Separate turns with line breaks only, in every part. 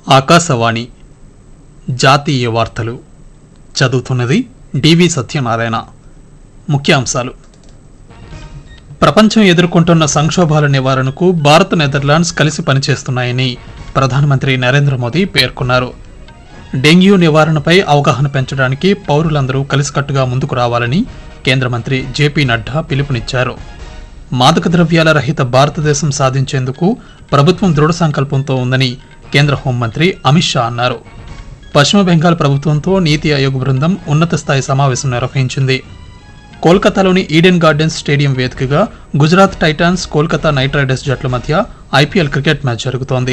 ఆకాశవాణి జాతీయ వార్తలు చదువుతున్నది డివి సత్యనారాయణ ముఖ్యాంశాలు ప్రపంచం ఎదుర్కొంటున్న సంక్షోభాల నివారణకు భారత్ నెదర్లాండ్స్ కలిసి పనిచేస్తున్నాయని ప్రధానమంత్రి నరేంద్ర మోదీ పేర్కొన్నారు డెంగ్యూ నివారణపై అవగాహన పెంచడానికి పౌరులందరూ కలిసికట్టుగా ముందుకు రావాలని కేంద్ర మంత్రి జేపీ నడ్డా పిలుపునిచ్చారు మాదక ద్రవ్యాల రహిత భారతదేశం సాధించేందుకు ప్రభుత్వం దృఢ సంకల్పంతో ఉందని కేంద్ర హోంమంత్రి అమిత్ షా అన్నారు పశ్చిమ బెంగాల్ ప్రభుత్వంతో నీతి ఆయోగ్ బృందం ఉన్నత స్థాయి సమావేశం నిర్వహించింది కోల్కతాలోని ఈడెన్ గార్డెన్స్ స్టేడియం వేదికగా Gujarat Titans Kolkata Knight Riders జట్ల మధ్య ఐపీఎల్ క్రికెట్ మ్యాచ్ జరుగుతోంది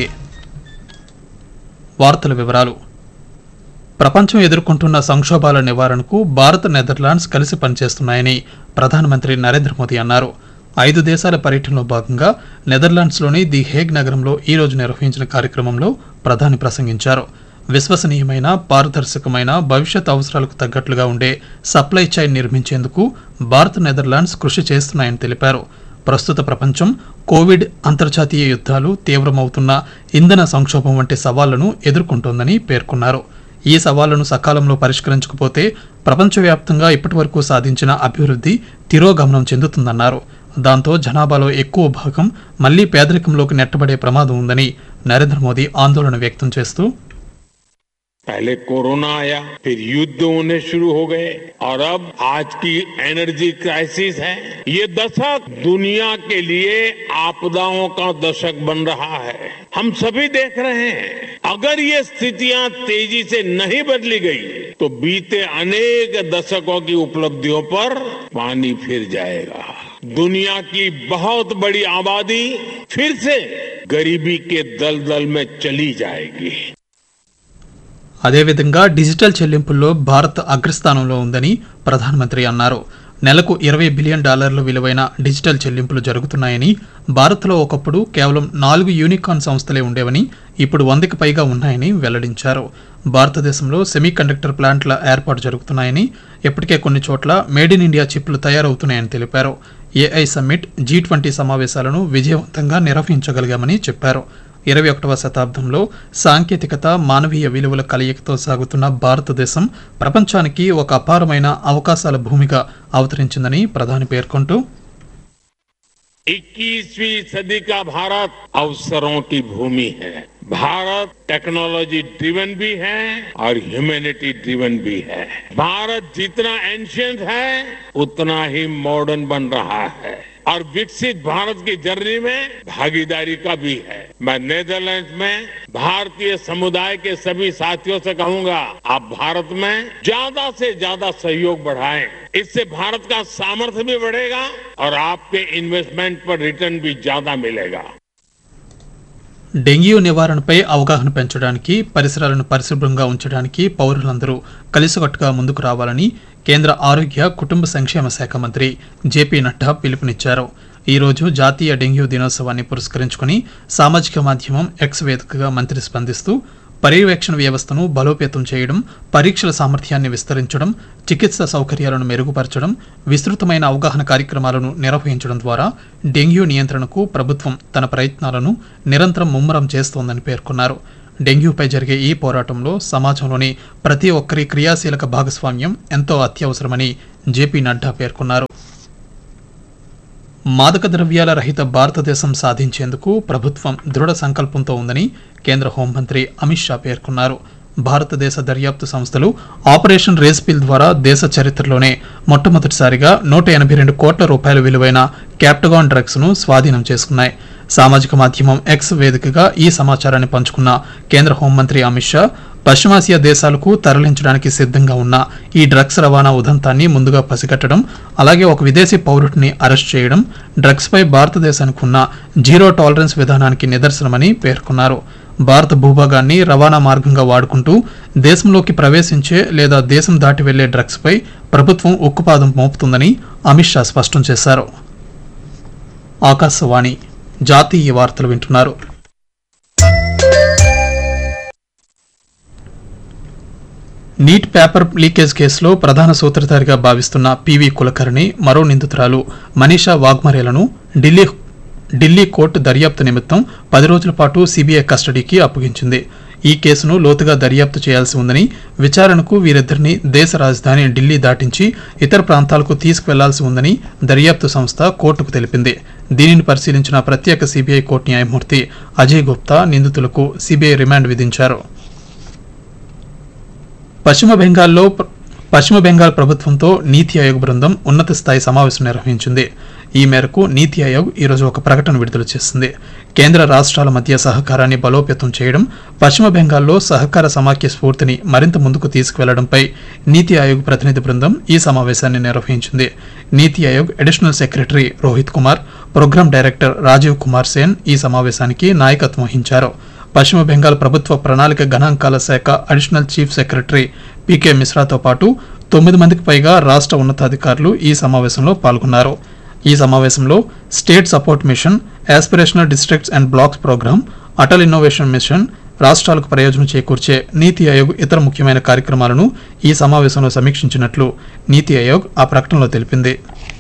వార్తల వివరాలు ప్రపంచం ఎదుర్కొంటున్న సంక్షోభాల నివారణకు భారత్ నెదర్లాండ్స్ కలిసి పనిచేస్తున్నాయని ప్రధానమంత్రి నరేంద్ర మోదీ అన్నారు ఐదు దేశాల పర్యటనలో భాగంగా నెదర్లాండ్స్లోని ది హేగ్ నగరంలో ఈ రోజు నిర్వహించిన కార్యక్రమంలో ప్రధాని ప్రసంగించారు విశ్వసనీయమైన పారదర్శకమైన భవిష్యత్ అవసరాలకు తగ్గట్లుగా ఉండే సప్లై చైన్ నిర్మించేందుకు భారత్ నెదర్లాండ్స్ కృషి చేస్తున్నాయని తెలిపారు ప్రస్తుత ప్రపంచం కోవిడ్ అంతర్జాతీయ యుద్ధాలు తీవ్రమవుతున్న ఇంధన సంక్షోభం వంటి సవాళ్లను ఎదుర్కొంటోందని పేర్కొన్నారు ఈ సవాళ్లను సకాలంలో పరిష్కరించకపోతే ప్రపంచవ్యాప్తంగా ఇప్పటివరకు సాధించిన అభివృద్ధి తిరోగమనం చెందుతుందన్నారు దాంతో జనాభాలో ఎక్కువ భాగం మళ్లీ పేదరికంలోకి నెట్టబడే ప్రమాదం ఉందని నరేంద్ర మోదీ ఆందోళన వ్యక్తం చేస్తూ
पहले कोरोना आया फिर युद्ध होने शुरू हो गए और अब आज की एनर्जी क्राइसिस है ये दशक दुनिया के लिए आपदाओं का दशक बन रहा है हम सभी देख रहे हैं अगर ये स्थितियां तेजी से नहीं बदली गई तो बीते अनेक दशकों की उपलब्धियों पर पानी फिर जाएगा दुनिया की बहुत बड़ी आबादी फिर से गरीबी के दलदल में चली जाएगी
అదేవిధంగా డిజిటల్ చెల్లింపుల్లో భారత్ అగ్రస్థానంలో ఉందని ప్రధానమంత్రి అన్నారు నెలకు ఇరవై బిలియన్ డాలర్ల విలువైన డిజిటల్ చెల్లింపులు జరుగుతున్నాయని భారత్లో ఒకప్పుడు కేవలం నాలుగు యూనికాన్ సంస్థలే ఉండేవని ఇప్పుడు వందకి పైగా ఉన్నాయని వెల్లడించారు భారతదేశంలో సెమీ కండక్టర్ ప్లాంట్ల ఏర్పాటు జరుగుతున్నాయని ఇప్పటికే కొన్ని చోట్ల మేడ్ ఇన్ ఇండియా చిప్లు తయారవుతున్నాయని తెలిపారు ఏఐ సమ్మిట్ జీ ట్వంటీ సమావేశాలను విజయవంతంగా నిర్వహించగలిగామని చెప్పారు ఇరవై ఒకటవ శతాబ్దంలో సాంకేతికత మానవీయ విలువల కలయికతో సాగుతున్న భారతదేశం ప్రపంచానికి ఒక అపారమైన అవకాశాల భూమిగా అవతరించిందని ప్రధాని పేర్కొంటూ
21वीं सदी का भारत अवसरों की भूमि है भारत टेक्नोलॉजी ड्रिवन भी है और ह्यूमैनिटी ड्रिवन भी है भारत जितना एंशियंट है उतना ही मॉडर्न बन रहा है और विकसित भारत की जर्नी में भागीदारी का भी है मैं नेदरलैंड्स में भारतीय समुदाय के सभी साथियों से कहूंगा आप भारत में ज्यादा से ज्यादा सहयोग बढ़ाएं इससे भारत का सामर्थ्य भी बढ़ेगा और आपके इन्वेस्टमेंट पर रिटर्न भी ज्यादा मिलेगा
డెంగ్యూ నివారణపై అవగాహన పెంచడానికి పరిసరాలను పరిశుభ్రంగా ఉంచడానికి పౌరులందరూ కలిసికట్టుగా ముందుకు రావాలని కేంద్ర ఆరోగ్య కుటుంబ సంక్షేమ శాఖ మంత్రి జేపీ నడ్డా పిలుపునిచ్చారు ఈ రోజు జాతీయ డెంగ్యూ దినోత్సవాన్ని పురస్కరించుకుని సామాజిక మాధ్యమం ఎక్స్ వేదికగా మంత్రి స్పందిస్తూ పర్యవేక్షణ వ్యవస్థను బలోపేతం చేయడం పరీక్షల సామర్థ్యాన్ని విస్తరించడం చికిత్స సౌకర్యాలను మెరుగుపరచడం విస్తృతమైన అవగాహన కార్యక్రమాలను నిర్వహించడం ద్వారా డెంగ్యూ నియంత్రణకు ప్రభుత్వం తన ప్రయత్నాలను నిరంతరం ముమ్మరం చేస్తోందని పేర్కొన్నారు డెంగ్యూపై జరిగే ఈ పోరాటంలో సమాజంలోని ప్రతి ఒక్కరి క్రియాశీలక భాగస్వామ్యం ఎంతో అత్యవసరమని జేపీ నడ్డా పేర్కొన్నారు మాదక ద్రవ్యాల రహిత భారతదేశం సాధించేందుకు ప్రభుత్వం దృఢ సంకల్పంతో ఉందని కేంద్ర హోంమంత్రి అమిత్ షా పేర్కొన్నారు భారతదేశ దర్యాప్తు సంస్థలు ఆపరేషన్ రేస్పిల్ ద్వారా దేశ చరిత్రలోనే మొట్టమొదటిసారిగా నూట ఎనభై రెండు కోట్ల రూపాయల విలువైన క్యాప్టగాన్ డ్రగ్స్ ను స్వాధీనం చేసుకున్నాయి సామాజిక మాధ్యమం ఎక్స్ వేదికగా ఈ సమాచారాన్ని పంచుకున్న కేంద్ర హోంమంత్రి అమిత్ షా పశ్చిమాసియా దేశాలకు తరలించడానికి సిద్ధంగా ఉన్న ఈ డ్రగ్స్ రవాణా ఉదంతాన్ని ముందుగా పసిగట్టడం అలాగే ఒక విదేశీ పౌరుడిని అరెస్ట్ చేయడం డ్రగ్స్పై భారతదేశానికి ఉన్న జీరో టాలరెన్స్ విధానానికి నిదర్శనమని పేర్కొన్నారు భారత భూభాగాన్ని రవాణా మార్గంగా వాడుకుంటూ దేశంలోకి ప్రవేశించే లేదా దేశం దాటి వెళ్లే డ్రగ్స్పై ప్రభుత్వం ఉక్కుపాదం మోపుతుందని అమిత్ షా స్పష్టం చేశారు ఆకాశవాణి జాతీయ వార్తలు వింటున్నారు నీట్ పేపర్ లీకేజ్ కేసులో ప్రధాన సూత్రధారిగా భావిస్తున్న పివి కులకర్ణి మరో నిందితురాలు మనీషా వాగ్మరేలను ఢిల్లీ ఢిల్లీ కోర్టు దర్యాప్తు నిమిత్తం పది రోజుల పాటు సిబిఐ కస్టడీకి అప్పగించింది ఈ కేసును లోతుగా దర్యాప్తు చేయాల్సి ఉందని విచారణకు వీరిద్దరిని దేశ రాజధాని ఢిల్లీ దాటించి ఇతర ప్రాంతాలకు తీసుకువెళ్లాల్సి ఉందని దర్యాప్తు సంస్థ కోర్టుకు తెలిపింది దీనిని పరిశీలించిన ప్రత్యేక సిబిఐ కోర్టు న్యాయమూర్తి అజయ్ గుప్తా నిందితులకు సిబిఐ రిమాండ్ విధించారు పశ్చిమ బెంగాల్లో ప్ర- పశ్చిమ బెంగాల్ ప్రభుత్వంతో నీతి ఆయోగ్ బృందం ఉన్నత స్థాయి సమావేశం నిర్వహించింది ఈ మేరకు నీతి ఆయోగ్ ఈరోజు ఒక ప్రకటన విడుదల చేసింది కేంద్ర రాష్ట్రాల మధ్య సహకారాన్ని బలోపేతం చేయడం పశ్చిమ బెంగాల్లో సహకార సమాఖ్య స్ఫూర్తిని మరింత ముందుకు తీసుకువెళ్లడంపై నీతి ఆయోగ్ ప్రతినిధి బృందం ఈ సమావేశాన్ని నిర్వహించింది NITI Aayog additional secretary Rohit Kumar programme director Rajiv Kumar Sen ఈ సమావేశానికి నాయకత్వం వహించారు పశ్చిమ బెంగాల్ ప్రభుత్వ ప్రణాళిక గణాంకాల శాఖ అడిషనల్ చీఫ్ సెక్రటరీ పీకే మిశ్రాతో పాటు తొమ్మిది మందికి పైగా రాష్ట్ర ఉన్నతాధికారులు ఈ సమావేశంలో పాల్గొన్నారు ఈ సమావేశంలో state support mission aspirational districts and blocks programme Atal innovation mission రాష్ట్రాలకు ప్రయోజనం చేకూర్చే నీతి ఆయోగ్ ఇతర ముఖ్యమైన కార్యక్రమాలను ఈ సమావేశంలో సమీక్షించినట్లు నీతి ఆయోగ్ ఆ ప్రకటనలో తెలిపింది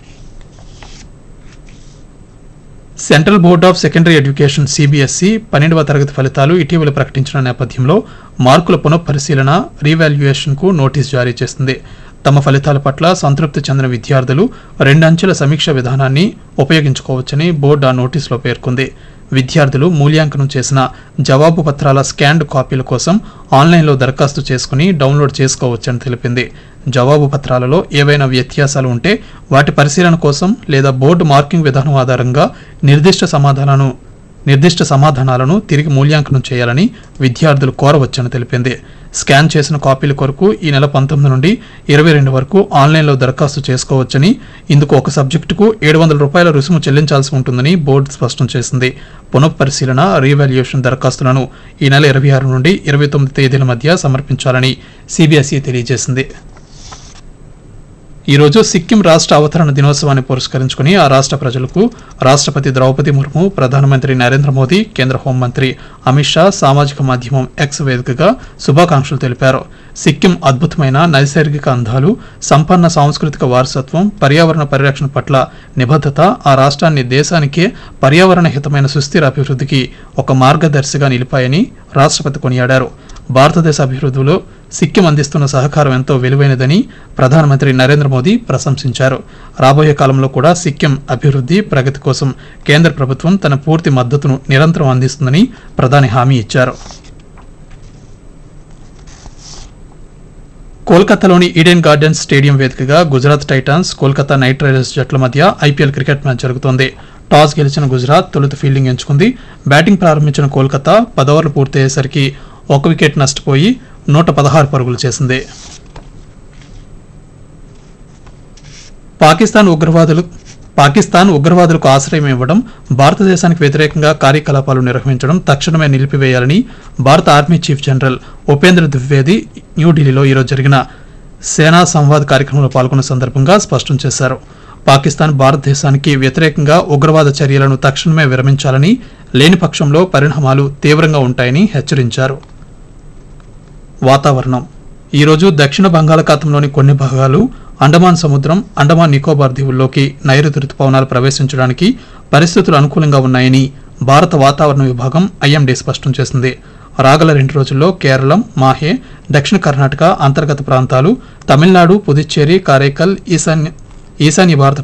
central board of secondary education CBSE పన్నెండవ తరగతి ఫలితాలు ఇటీవల ప్రకటించిన నేపథ్యంలో మార్కుల పునఃపరిశీలన రీవాల్యుయేషన్కు నోటీస్ జారీ చేసింది తమ ఫలితాల పట్ల సంతృప్తి చెందిన విద్యార్థులు రెండంచెల సమీక్ష విధానాన్ని ఉపయోగించుకోవచ్చని బోర్డు ఆ నోటీసులో పేర్కొంది విద్యార్థులు మూల్యాంకనం చేసిన జవాబు పత్రాల స్కాన్డ్ కాపీల కోసం ఆన్లైన్లో దరఖాస్తు చేసుకుని డౌన్లోడ్ చేసుకోవచ్చని తెలిపింది జవాబు పత్రాలలో ఏవైనా వ్యత్యాసాలు ఉంటే వాటి పరిశీలన కోసం లేదా బోర్డు మార్కింగ్ విధానం ఆధారంగా నిర్దిష్ట సమాధానాలను నిర్దిష్ట సమాధానాలను తిరిగి మూల్యాంకనం చేయాలని విద్యార్థులు కోరవచ్చని తెలిపింది స్కాన్ చేసిన కాపీల కొరకు ఈ నెల పంతొమ్మిది నుండి ఇరవై రెండు వరకు ఆన్లైన్లో దరఖాస్తు చేసుకోవచ్చని ఇందుకు ఒక సబ్జెక్టుకు ఏడు వందల రూపాయల రుసుము చెల్లించాల్సి ఉంటుందని బోర్డు స్పష్టం చేసింది పునఃపరిశీలన రీవాల్యుయేషన్ దరఖాస్తులను ఈ నెల ఇరవై ఆరు నుండి ఇరవై తొమ్మిది తేదీల మధ్య సమర్పించాలని సిబిఎస్ఈ తెలియజేసింది ఈ రోజు సిక్కిం రాష్ట్ర అవతరణ దినోత్సవాన్ని పురస్కరించుకుని ఆ రాష్ట్ర ప్రజలకు రాష్ట్రపతి ద్రౌపది ముర్ము ప్రధానమంత్రి నరేంద్ర మోదీ కేంద్ర హోంమంత్రి అమిత్ షా సామాజిక మాధ్యమం ఎక్స్ వేదికగా శుభాకాంక్షలు తెలిపారు సిక్కిం అద్భుతమైన నైసర్గిక అందాలు సంపన్న సాంస్కృతిక వారసత్వం పర్యావరణ పరిరక్షణ పట్ల నిబద్ధత ఆ రాష్ట్రాన్ని దేశానికే పర్యావరణ హితమైన సుస్థిర అభివృద్ధికి ఒక మార్గదర్శిగా నిలిపాయని రాష్ట్రపతి కొనియాడారు భారతదేశ అభివృద్ధిలో సిక్కిం అందిస్తున్న సహకారం ఎంతో విలువైనదని ప్రధానమంత్రి నరేంద్ర మోదీ ప్రశంసించారు రాబోయే కాలంలో కూడా సిక్కిం అభివృద్ధి ప్రగతి కోసం కేంద్ర ప్రభుత్వం తన పూర్తి మద్దతును నిరంతరం అందిస్తుందని ప్రధాని హామీ ఇచ్చారు కోల్కతాలోని ఈడెన్ గార్డెన్స్ స్టేడియం వేదికగా Gujarat Titans Kolkata Knight Riders జట్ల మధ్య ఐపీఎల్ క్రికెట్ మ్యాచ్ జరుగుతోంది టాస్ గెలిచిన గుజరాత్ తొలుత ఫీల్డింగ్ ఎంచుకుంది బ్యాటింగ్ ప్రారంభించిన కోల్కతా పదోవర్లు పూర్తయ్యేసరికి ఒక వికెట్ నష్టపోయి నూట పదహారు పరుగులు చేసింది పాకిస్తాన్ ఉగ్రవాదులు పాకిస్తాన్ ఉగ్రవాదులకు ఆశ్రయం ఇవ్వడం భారతదేశానికి వ్యతిరేకంగా కార్యకలాపాలు నిర్వహించడం తక్షణమే నిలిపివేయాలని భారత army chief general Upendra Dwivedi న్యూఢిల్లీలో ఈరోజు జరిగిన సేనా సంవాద్ కార్యక్రమంలో పాల్గొన్న సందర్భంగా స్పష్టం చేశారు పాకిస్తాన్ భారతదేశానికి వ్యతిరేకంగా ఉగ్రవాద చర్యలను తక్షణమే విరమించాలని లేని పక్షంలో పరిణామాలు తీవ్రంగా ఉంటాయని హెచ్చరించారు వాతావరణం ఈరోజు దక్షిణ బంగాళాఖాతంలోని కొన్ని భాగాలు అండమాన్ సముద్రం అండమాన్ నికోబార్ దీవుల్లోకి నైరుతి రుతుపవనాలు ప్రవేశించడానికి పరిస్థితులు అనుకూలంగా ఉన్నాయని భారత వాతావరణ విభాగం ఐఎండీ స్పష్టం చేసింది రాగల రెండు రోజుల్లో కేరళం మాహే దక్షిణ కర్ణాటక అంతర్గత ప్రాంతాలు తమిళనాడు పుదుచ్చేరి కారైకల్ ఈశాన్య ఈశాన్య భారత